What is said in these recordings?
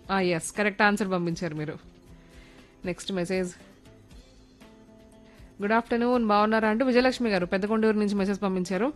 yes correct answer పంపించారు మీరు next message good afternoon బాగున్నారా అంటూ విజయలక్ష్మి గారు పెద్దకొండూరు నుంచి మెసేజ్ పంపించారు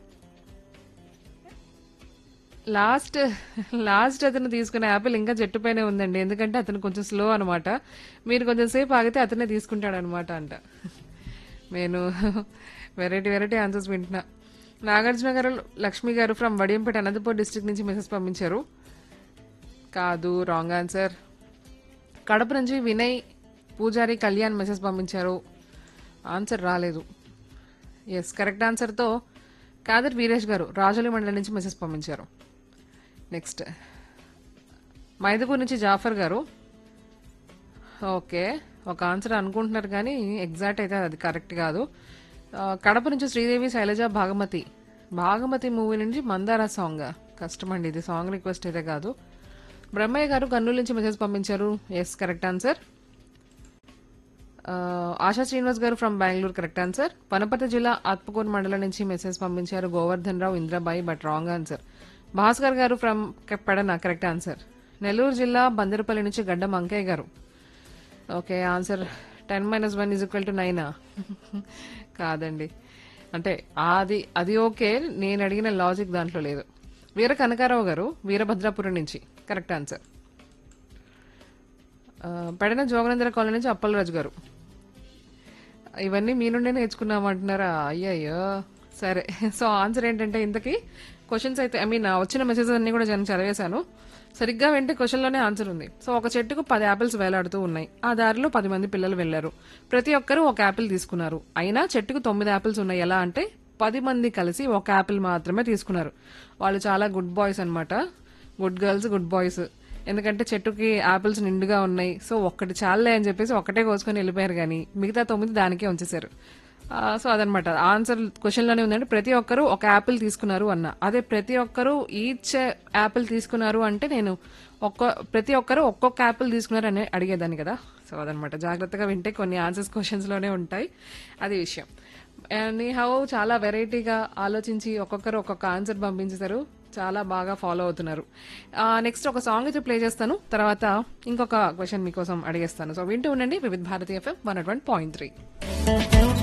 లాస్ట్ లాస్ట్ అతను తీసుకున్న యాపిల్ ఇంకా చెట్టు పైనే ఉందండి ఎందుకంటే అతను కొంచెం స్లో అనమాట మీరు కొంచెం సేపు ఆగితే అతనే తీసుకుంటాడు అనమాట అంట నేను వెరైటీ వెరైటీ ఆన్సర్స్ వింటున్నా నాగార్జున గారు లక్ష్మి గారు ఫ్రమ్ వడియంపేట అనంతపూర్ డిస్ట్రిక్ట్ నుంచి మెసేజ్ పంపించారు కాదు రాంగ్ ఆన్సర్ కడప నుంచి వినయ్ పూజారి కళ్యాణ్ మెసేజ్ పంపించారు ఆన్సర్ రాలేదు ఎస్ కరెక్ట్ ఆన్సర్తో కాదర్ వీరేష్ గారు రాజోలి మండలం నుంచి మెసేజ్ పంపించారు నెక్స్ట్ మైదుగూరు నుంచి జాఫర్ గారు ఓకే ఒక ఆన్సర్ అనుకుంటున్నారు కానీ ఎగ్జాక్ట్ అయితే అది కరెక్ట్ కాదు ఆ, కడప నుంచి శ్రీదేవి శైలజ భాగమతి భాగమతి మూవీ నుంచి మందార సాంగ్ కష్టం అండి ఇది సాంగ్ రిక్వెస్ట్ అయితే కాదు బ్రహ్మయ్య గారు కర్నూలు నుంచి మెసేజ్ పంపించారు ఎస్ కరెక్ట్ ఆన్సర్ ఆ, ఆశా శ్రీనివాస్ గారు from Bengaluru correct answer Wanaparthy జిల్లా ఆత్మకూరు మండలం నుంచి మెసేజ్ పంపించారు Govardhan Rao Indrabai but wrong answer Bhaskar గారు from Pedana correct answer Nellore జిల్లా బందరపల్లి నుంచి గడ్డం అంకయ్య గారు okay answer ten minus one is equal to నైనా కాదండి అంటే అది అది ఓకే నేను అడిగిన లాజిక్ దాంట్లో లేదు వీర కనకారావు గారు వీరభద్రాపురం నుంచి కరెక్ట్ ఆన్సర్ ఆ, పెడన జోగనేంద్ర కాలనీ నుంచి అప్పలరాజు గారు ఇవన్నీ మీ నుండే నేర్చుకున్నామంటున్నారా అయ్యయ్యో సరే సో ఆన్సర్ ఏంటంటే ఇంతకీ క్వశ్చన్స్ అయితే ఐ మీన్ వచ్చిన మెసేజెస్ అన్ని కూడా నేను చదివేశాను సరిగ్గా వెంటే క్వశ్చన్లోనే ఆన్సర్ ఉంది సో ఒక చెట్టుకు పది యాపిల్స్ వేలాడుతూ ఉన్నాయి ఆ దారిలో పది మంది పిల్లలు వెళ్లారు ప్రతి ఒక్కరూ ఒక యాపిల్ తీసుకున్నారు అయినా చెట్టుకు తొమ్మిది యాపిల్స్ ఉన్నాయి ఎలా అంటే పది మంది కలిసి ఒక యాపిల్ మాత్రమే తీసుకున్నారు వాళ్ళు చాలా గుడ్ బాయ్స్ అన్నమాట గుడ్ గర్ల్స్ గుడ్ బాయ్స్ ఎందుకంటే చెట్టుకి యాపిల్స్ నిండుగా ఉన్నాయి సో ఒక్కటి చాలే అని చెప్పేసి ఒక్కటే కోసుకొని వెళ్ళిపోయారు కానీ మిగతా తొమ్మిది దానికే ఉంచేశారు ఆ, సో అదనమాట ఆన్సర్ క్వశ్చన్లోనే ఉందంటే ప్రతి ఒక్కరూ ఒక యాపిల్ తీసుకున్నారు అన్న అదే ప్రతి ఒక్కరూ ఈచ్ యాపిల్ తీసుకున్నారు అంటే నేను ఒక్క ప్రతి ఒక్కరూ ఒక్కొక్క యాపిల్ తీసుకున్నారు అని అడిగేదాన్ని కదా సో అదనమాట జాగ్రత్తగా వింటే కొన్ని ఆన్సర్స్ క్వశ్చన్స్లోనే ఉంటాయి అది విషయం అండ్ హౌ చాలా వెరైటీగా ఆలోచించి ఒక్కొక్కరు ఒక్కొక్క ఆన్సర్ పంపించేశారు చాలా బాగా ఫాలో అవుతున్నారు నెక్స్ట్ ఒక సాంగ్ అయితే ప్లే చేస్తాను తర్వాత ఇంకొక క్వశ్చన్ మీకోసం అడిగేస్తాను సో వింటూ ఉండండి Vividh Bharati FM one point three